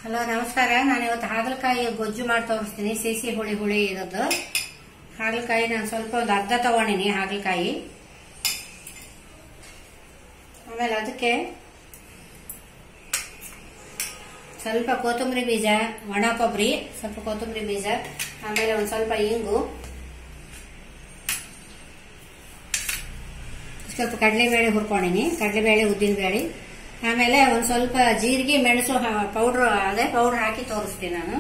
hello ನಮಸ್ಕಾರ ನಾನು ಇವತ್ತು ಹಾಗಲಕಾಯಿ ಗೊಜ್ಜು ಮಾಡಿ ತೋರಿಸ್ತೀನಿ ಸಿಸಿ ಹುಳಿ ಹುಳಿ ಇರೋದು ಹಾಗಲಕಾಯಿ ನಾನು ಸ್ವಲ್ಪ ಒಂದು ಅರ್ಧ ತಗೊಂಡಿನಿ ಹಾಗಲಕಾಯಿ ಆಮೇಲೆ ಅದಕ್ಕೆ ಸ್ವಲ್ಪ ಕೊತ್ತಂಬರಿ ಬೀಜ ಒಣ ಕೊಬ್ಬರಿ ಸ್ವಲ್ಪ ಕೊತ್ತಂಬರಿ ಬೀಜ ಆಮೇಲೆ ಒಂದು ಸ್ವಲ್ಪ ಇಂಗು ಸ್ವಲ್ಪ ಕಡಲೆಬೇಳೆ ಹುರ್ಕೊಂಡಿನಿ ಕಡಲೆಬೇಳೆ ಉದ್ದಿನಬೇಳೆ ಆಮೇಲೆ ಒಂದು ಸ್ವಲ್ಪ ಜೀರಿಗೆ ಮೆಣಸು ಪೌಡ್ರ್ ಅದೇ ಪೌಡ್ರ್ ಹಾಕಿ ತೋರಿಸ್ತೀನಿ ನಾನು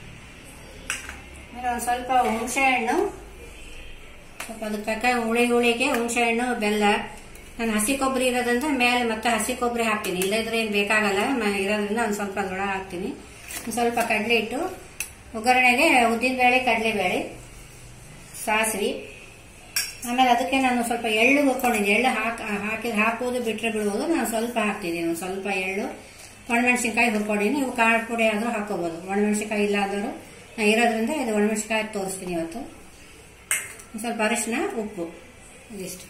ಆಮೇಲೆ ಒಂದು ಸ್ವಲ್ಪ ಹುಣಸೆ ಹಣ್ಣು ಸ್ವಲ್ಪ ಅದಕ್ಕೆ ತಕ್ಕ ಹುಳಿ ಹುಳಿಗೆ ಹುಣಸೆ ಹಣ್ಣು ಬೆಲ್ಲ ನಾನು ಹಸಿ ಕೊಬ್ಬರಿ ಇರೋದ್ರಿಂದ ಮೇಲೆ ಮತ್ತೆ ಹಸಿ ಕೊಬ್ಬರಿ ಹಾಕ್ತೀನಿ ಇಲ್ಲದ್ರೆ ಏನು ಬೇಕಾಗಲ್ಲ ಮ- ಇರೋದ್ರಿಂದ ಒಂದು ಸ್ವಲ್ಪ ಅದ್ರೊಳಗೆ ಹಾಕ್ತೀನಿ ಒಂದು ಸ್ವಲ್ಪ ಕಡಲೆ ಇಟ್ಟು ಒಗ್ಗರಣೆಗೆ ಉದ್ದಿನಬೇಳೆ ಕಡಲೆಬೇಳೆ ಸಾಸಿವೆ ಆಮೇಲೆ ಅದಕ್ಕೆ ನಾನು ಸ್ವಲ್ಪ ಎಳ್ಳು ಹುರ್ಕೊಂಡಿದ್ದೆ ಎಳ್ಳು ಹಾಕಿ ಹಾಕಿ ಹಾಕುವುದು ಬಿಟ್ಟರೆ ಬಿಡುವುದು ನಾನು ಸ್ವಲ್ಪ ಹಾಕ್ತಿದ್ದೀನಿ ಒಂದು ಸ್ವಲ್ಪ ಎಳ್ಳು ಒಣಮೆಣಸಿನ್ಕಾಯಿ ಹುರ್ಕೊಂಡಿದ್ದೀನಿ ನೀವು ಖಾರ ಪುಡಿ ಆದರೂ ಹಾಕೋಬೋದು ಒಣಮೆಣಸಿನ್ಕಾಯಿ ಇಲ್ಲ ಆದರೂ ನಾನು ಇರೋದ್ರಿಂದ ಇದು ಒಣಮೆಣಸಿನ್ಕಾಯಿ ತೋರಿಸ್ತೀನಿ ಇವತ್ತು ಒಂದು ಸ್ವಲ್ಪ ಅರಿಶಿನ ಉಪ್ಪು ಇದಿಷ್ಟು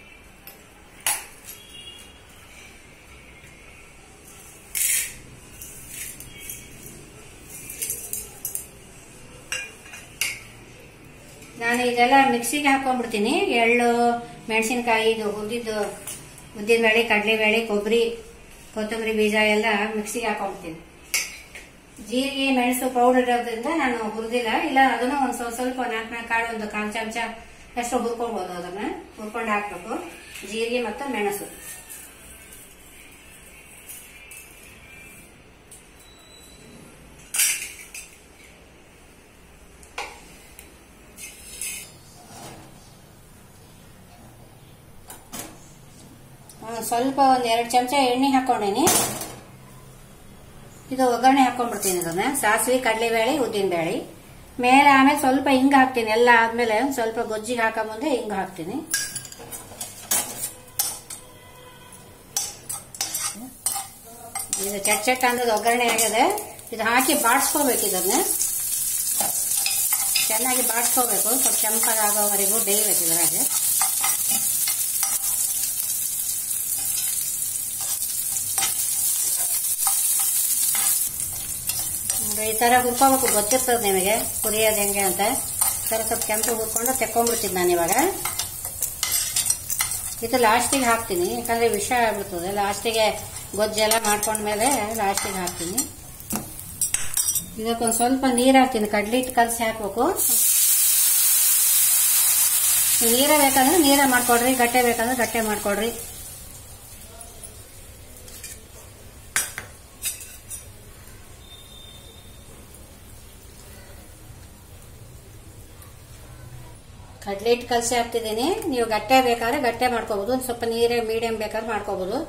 ನಾನು ಇದೆಲ್ಲ ಮಿಕ್ಸಿಗೆ ಹಾಕೊಂಡ್ಬಿಡ್ತೀನಿ ಎಳ್ಳು ಮೆಣಸಿನ್ಕಾಯಿ ಇದು ಹುರಿದಿದ್ದು ಉದ್ದಿನಬೇಳೆ ಕಡಲೆಬೇಳೆ ಕೊಬ್ಬರಿ ಕೊತ್ತಂಬರಿ ಬೀಜ ಎಲ್ಲ ಮಿಕ್ಸಿಗೆ ಹಾಕೊಂಡ್ಬಿಡ್ತೀನಿ ಜೀರಿಗೆ ಮೆಣಸು ಪೌಡರ್ ಇರೋದ್ರಿಂದ ನಾನು ಹುರಿದಿಲ್ಲ ಇಲ್ಲ ಅದನ್ನು ಒಂದು ಸ್ವಲ್ಪ ಸ್ವಲ್ಪ ನಾಲ್ಕು ನಾಲ್ಕು ಕಾಳು ಒಂದು ಕಾಲು ಚಮಚ ಅಷ್ಟು ಹುರ್ಕೊಳ್ಬೋದು ಅದನ್ನ ಹುರ್ಕೊಂಡು ಹಾಕ್ಬೇಕು ಜೀರಿಗೆ ಮತ್ತು ಮೆಣಸು ಒಂದು ಸ್ವಲ್ಪ ಒಂದು ಎರಡು ಚಮಚ ಎಣ್ಣೆ ಹಾಕೊಂಡೇನಿ ಇದು ಒಗ್ಗರಣೆ ಹಾಕೊಂಡ್ಬಿಡ್ತೀನಿ ಇದನ್ನ ಸಾಸಿವೆ ಕಡಲೆಬೇಳೆ ಉದ್ದಿನಬೇಳೆ ಮೇಲೆ ಆಮೇಲೆ ಸ್ವಲ್ಪ ಹಿಂಗ ಹಾಕ್ತೀನಿ ಎಲ್ಲ ಆದ್ಮೇಲೆ ಒಂದ್ ಸ್ವಲ್ಪ ಗೊಜ್ಜಿಗೆ ಹಾಕೋ ಮುಂದೆ ಹಿಂಗ ಹಾಕ್ತೀನಿ ಇದು ಚಟ್ ಚಟ್ ಅಂದ್ರೆ ಒಗ್ಗರಣೆ ಆಗಿದೆ ಇದು ಹಾಕಿ ಬಾಡಿಸ್ಕೋಬೇಕು ಇದನ್ನ ಚೆನ್ನಾಗಿ ಬಾಡಿಸ್ಕೋಬೇಕು ಸ್ವಲ್ಪ ಕೆಂಪಗಾಗೋವರೆಗೂ ಬೇಯಬೇಕು ಇದ್ರಾಗೆ ಈ ತರ ಹುರ್ಕೋಬೇಕು ಗೊತ್ತಿರ್ತದೆ ನಿಮಗೆ ಹುರಿಯೋದು ಹೆಂಗೆ ಅಂತ ಸರ ಸ್ವಲ್ಪ ಕೆಂಪು ಹುರ್ಕೊಂಡು ತೆಕ್ಕೊಂಡ್ಬಿಡ್ತೀನಿ ನಾನು ಇವಾಗ ಇದು ಲಾಸ್ಟಿಗೆ ಹಾಕ್ತೀನಿ ಯಾಕಂದ್ರೆ ವಿಷ ಆಗ್ಬಿಡ್ತದೆ ಲಾಸ್ಟಿಗೆ ಗೊಜ್ಜೆಲ್ಲ ಮಾಡ್ಕೊಂಡ್ಮೇಲೆ ಲಾಸ್ಟಿಗೆ ಹಾಕ್ತೀನಿ ಇದಕ್ಕೊಂದು ಸ್ವಲ್ಪ ನೀರು ಹಾಕ್ತೀನಿ ಕಡ್ಲಿ ಹಿಟ್ಟು ಕಲಸಿ ಹಾಕ್ಬೇಕು ನೀರ ಬೇಕಂದ್ರೆ ನೀರ ಮಾಡ್ಕೊಡ್ರಿ ಗಟ್ಟೆ ಬೇಕಂದ್ರೆ ಗಟ್ಟೆ ಮಾಡ್ಕೊಡ್ರಿ ಕಡ್ಲೆ ಹಿಟ್ಟು ಕಲಸಿ ಹಾಕ್ತಿದ್ದೀನಿ ನೀವು ಗಟ್ಟೆ ಬೇಕಾದ್ರೆ ಗಟ್ಟೆ ಮಾಡ್ಕೋಬಹುದು ಒಂದು ಸ್ವಲ್ಪ ನೀರೇ ಮೀಡಿಯಂ ಬೇಕಾದ್ರೆ ಮಾಡ್ಕೋಬಹುದು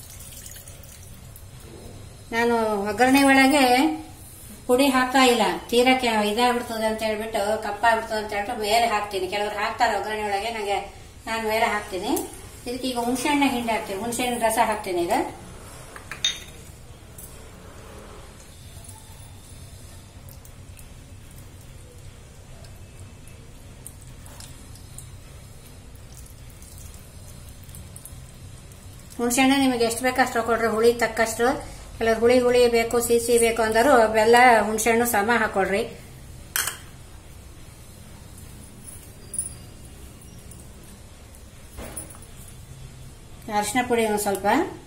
ನಾನು ಒಗ್ಗರಣೆ ಒಳಗೆ ಪುಡಿ ಹಾಕ್ತಾ ಇಲ್ಲ ತೀರಾ ಕೆ- ಇದಾಗ್ಬಿಡ್ತದೆ ಅಂತ ಹೇಳ್ಬಿಟ್ಟು ಕಪ್ಪಾಗ್ಬಿಡ್ತದೆ ಅಂತ ಹೇಳ್ಬಿಟ್ಟು ಮೇಲೆ ಹಾಕ್ತೀನಿ ಕೆಲವರು ಹಾಕ್ತಾರೆ ಒಗ್ಗರಣೆ ಒಳಗೆ ನನಗೆ ನಾನು ಮೇಲೆ ಹಾಕ್ತೀನಿ ಇದಕ್ಕೆ ಈಗ ಹುಣಸೆ ಹಣ್ಣೆ ಹಿಂಡಿ ಹಾಕ್ತೀನಿ ಹುಣಸೆ ಹಣ್ಣು ರಸ ಹಾಕ್ತೀನಿ ಈಗ ಹುಣಸೆಹಣ್ಣೆ ನಿಮಗೆ ಎಷ್ಟು ಬೇಕು ಅಷ್ಟು ಹಾಕೊಡ್ರಿ ಹುಳಿ ತಕ್ಕಷ್ಟು ಕೆಲವ್ರು ಹುಳಿ ಹುಳಿ ಬೇಕು ಸಿಹಿ ಬೇಕು ಅಂದರು ಬೆಲ್ಲ ಹುಣಸೆಹಣ್ಣು ಸಮ ಹಾಕೊಡ್ರಿ ಅರಿಶಿನ ಪುಡಿ ಒಂದು ಸ್ವಲ್ಪ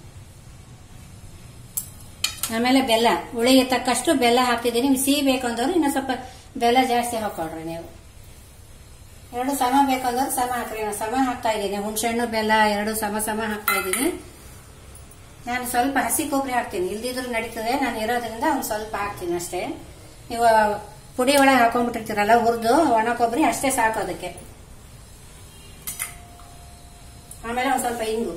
ಆಮೇಲೆ ಬೆಲ್ಲ ಹುಳಿಗೆ ತಕ್ಕಷ್ಟು ಬೆಲ್ಲ ಹಾಕ್ತಿದ್ದೀನಿ ನಿಮ್ಗೆ ಸಿಹಿ ಬೇಕು ಅಂದವರು ಇನ್ನೂ ಸ್ವಲ್ಪ ಬೆಲ್ಲ ಜಾಸ್ತಿ ಹಾಕೊಡ್ರಿ ನೀವು ಎರಡು ಸಮ ಬೇಕಂದ್ರೆ ಸಮ ಹಾಕ್ರಿ ನಾನು ಸಮ ಹಾಕ್ತಾ ಇದ್ದೀನಿ ಹುಣಸೆಹಣ್ಣು ಬೆಲ್ಲ ಎರಡು ಸಮ ಸಮ ಹಾಕ್ತಾ ಇದ್ದೀನಿ ನಾನು ಸ್ವಲ್ಪ ಹಸಿ ಕೊಬ್ಬರಿ ಹಾಕ್ತೀನಿ ಇಲ್ದಿದ್ರು ನಡೀತದೆ ನಾನು ಇರೋದ್ರಿಂದ ಒಂದು ಸ್ವಲ್ಪ ಹಾಕ್ತೀನಿ ಅಷ್ಟೇ ನೀವು ಪುಡಿ ಒಳಗೆ ಹಾಕೊಂಡ್ಬಿಟ್ಟಿರ್ತೀರಲ್ಲ ಹುರಿದು ಒಣ ಕೊಬ್ಬರಿ ಅಷ್ಟೇ ಸಾಕು ಅದಕ್ಕೆ ಆಮೇಲೆ ಒಂದು ಸ್ವಲ್ಪ ಇಂಗು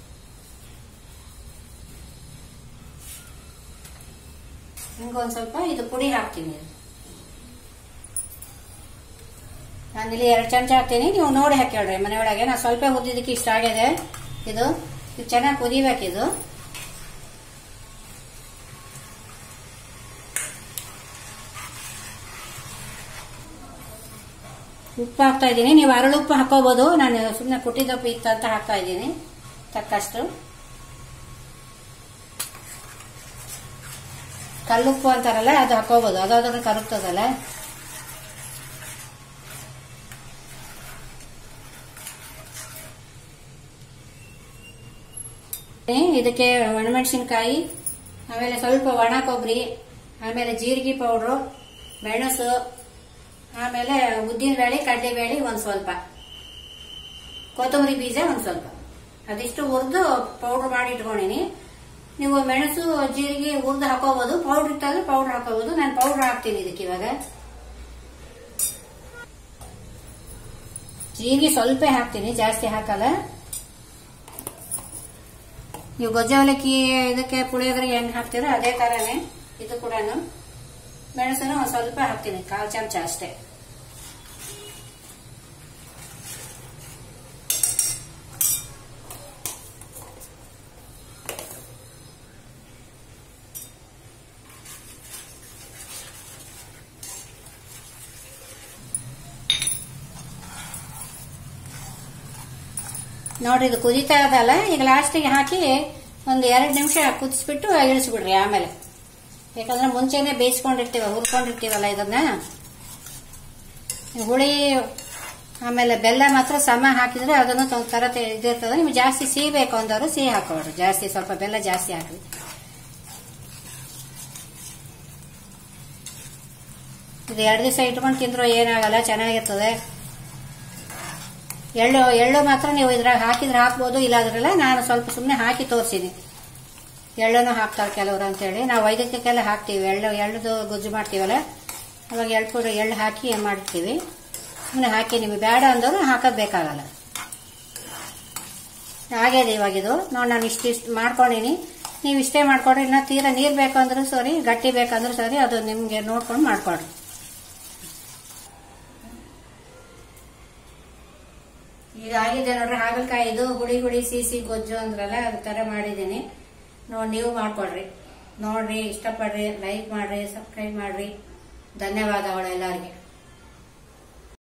ಇಂಗು ಒಂದು ಸ್ವಲ್ಪ ಇದು ಪುಡಿ ಹಾಕ್ತೀನಿ ನಾನಿಲ್ಲಿ ಎರಡು ಚಮಚ ಹಾಕ್ತೀನಿ ನೀವು ನೋಡಿ ಹಾಕೇಳ್ರಿ ಮನೆ ಒಳಗೆ ನಾ ಸ್ವಲ್ಪ ಉದ್ದಿದ್ದಕ್ಕೆ ಇಷ್ಟ ಆಗಿದೆ ಇದು ಇದು ಚೆನ್ನಾಗಿ ಕುದಿಬೇಕಿದು ಉಪ್ಪು ಹಾಕ್ತಾ ಇದ್ದೀನಿ ನೀವು ಅರಳು ಉಪ್ಪು ಹಾಕೋಬಹುದು ನಾನು ಸುಮ್ಮನೆ ಕುಟ್ಟಿದಪ್ಪು ಇತ್ತು ಅಂತ ಹಾಕ್ತಾ ಇದ್ದೀನಿ ತಕ್ಕಷ್ಟು ಕಲ್ಲುಪ್ಪು ಅಂತಾರಲ್ಲ ಅದು ಹಾಕೋಬಹುದು ಅದಾದ್ರೆ ಕರುಗ್ತದಲ್ಲ ಏ, ಇದಕ್ಕೆ ಒಣಮೆಣಸಿನ್ಕಾಯಿ ಆಮೇಲೆ ಸ್ವಲ್ಪ ಒಣ ಕೊಬ್ಬರಿ ಆಮೇಲೆ ಜೀರಿಗೆ ಪೌಡ್ರು ಮೆಣಸು ಆಮೇಲೆ ಉದ್ದಿನ ಬೇಳೆ ಕಡಲೆ ಬೇಳೆ ಒಂದ್ ಸ್ವಲ್ಪ ಕೊತ್ತಂಬರಿ ಬೀಜ ಒಂದ್ ಸ್ವಲ್ಪ ಅದಿಷ್ಟು ಹುರಿದು ಪೌಡರ್ ಮಾಡಿ ಇಟ್ಕೊಂಡಿನಿ ನೀವು ಮೆಣಸು ಜೀರಿಗೆ ಹುರಿದು ಹಾಕೋಬಹುದು ಪೌಡರ್ ಇಟ್ಟಾದ್ರೆ ಪೌಡರ್ ಹಾಕೋಬಹುದು ನಾನು ಪೌಡರ್ ಹಾಕ್ತೀನಿ ಇದಕ್ಕೆ ಇವಾಗ ಜೀರಿಗೆ ಸ್ವಲ್ಪ ಹಾಕ್ತೀನಿ ಜಾಸ್ತಿ ಹಾಕಲ್ಲ ನೀವು ಗೊಜ್ಜೆ ಅವಲಕ್ಕಿ ಇದಕ್ಕೆ ಪುಳಿಯೋಗರೆಗೆ ಹೆಂಗ್ ಹಾಕ್ತೀರೋ ಅದೇ ತರನೇ ಇದು ಕೂಡ ಮೆಣಸನ್ನು ಒಂದ್ ಸ್ವಲ್ಪ ಹಾಕ್ತೀನಿ ಕಾಲ್ ಚಮಚ ಅಷ್ಟೇ ನೋಡ್ರಿ ಇದು ಕುದೀತಾ ಇದಲ್ಲ ಈಗ ಲಾಸ್ಟಿಗೆ ಹಾಕಿ ಒಂದು ಎರಡು ನಿಮಿಷ ಕುದಿಸ್ಬಿಟ್ಟು ಇಳಿಸ್ಬಿಡ್ರಿ ಆಮೇಲೆ ಯಾಕಂದ್ರೆ ಮುಂಚೆನೆ ಬೇಯಿಸ್ಕೊಂಡಿರ್ತೀವ ಹುರ್ಕೊಂಡಿರ್ತೀವಲ್ಲ ಇದನ್ನ ಹುಳಿ ಆಮೇಲೆ ಬೆಲ್ಲ ಮಾತ್ರ ಸಮ ಹಾಕಿದ್ರೆ ಅದನ್ನು ಒಂಥರ ಇದಿರ್ತದೆ ನಿಮ್ಗೆ ಜಾಸ್ತಿ ಸಿಹಿ ಬೇಕು ಅಂದವರು ಸಿಹಿ ಹಾಕೋರು ಜಾಸ್ತಿ ಸ್ವಲ್ಪ ಬೆಲ್ಲ ಜಾಸ್ತಿ ಹಾಕ್ರಿ ಇದು ಎರಡು ದಿವಸ ಇಟ್ಕೊಂಡು ತಿಂದ್ರು ಏನಾಗಲ್ಲ ಚೆನ್ನಾಗಿರ್ತದೆ ಎಳ್ಳು ಎಳ್ಳು ಮಾತ್ರ ನೀವು ಇದ್ರಾಗ ಹಾಕಿದ್ರೆ ಹಾಕ್ಬೋದು ಇಲ್ಲಾದ್ರಲ್ಲ ನಾನು ಸ್ವಲ್ಪ ಸುಮ್ಮನೆ ಹಾಕಿ ತೋರಿಸಿನಿ ಎಳ್ಳನ್ನು ಹಾಕ್ತಾರೆ ಕೆಲವರು ಅಂತೇಳಿ ನಾವು ವೈದ್ಯಕಕ್ಕೆಲ್ಲ ಹಾಕ್ತೀವಿ ಎಳ್ಳು ಎಳ್ಳದು ಗೊಜ್ಜು ಮಾಡ್ತೀವಲ್ಲ ಅವಾಗ ಎಳ್ಳು ಪುಡಿ ಎಳ್ಳು ಹಾಕಿ ಮಾಡ್ತೀವಿ ಸುಮ್ಮನೆ ಹಾಕಿ ನಿಮಗೆ ಬೇಡ ಅಂದವರು ಹಾಕೋದು ಬೇಕಾಗಲ್ಲ ಹಾಗೇದೆ ಇವಾಗ ಇದು ನೋಡಿ ನಾನು ಇಷ್ಟಿಷ್ಟು ಮಾಡ್ಕೊಂಡಿನಿ ನೀವು ಇಷ್ಟೇ ಮಾಡ್ಕೊಡ್ರಿ ಇನ್ನ ತೀರಾ ನೀರು ಬೇಕು ಅಂದ್ರೂ ಸರಿ ಗಟ್ಟಿ ಬೇಕಂದ್ರೂ ಸರಿ ಅದು ನಿಮಗೆ ನೋಡ್ಕೊಂಡು ಮಾಡ್ಕೊಡ್ರಿ ಇದಾಗಿದೆ ನೋಡ್ರಿ ಹಾಗಲಕಾಯಿ ಇದು ಹುಡಿ ಹುಡಿ ಸಿಸಿ ಗೊಜ್ಜು ಅಂದ್ರಲ್ಲ ಅದ್ ತರ ಮಾಡಿದ್ದೀನಿ ನೋಡಿ ನೀವು ಮಾಡ್ಕೊಡ್ರಿ ನೋಡ್ರಿ ಇಷ್ಟಪಡ್ರಿ ಲೈಕ್ ಮಾಡ್ರಿ ಸಬ್ಸ್ಕ್ರೈಬ್ ಮಾಡ್ರಿ ಧನ್ಯವಾದಗಳು ಎಲ್ಲರಿಗೆ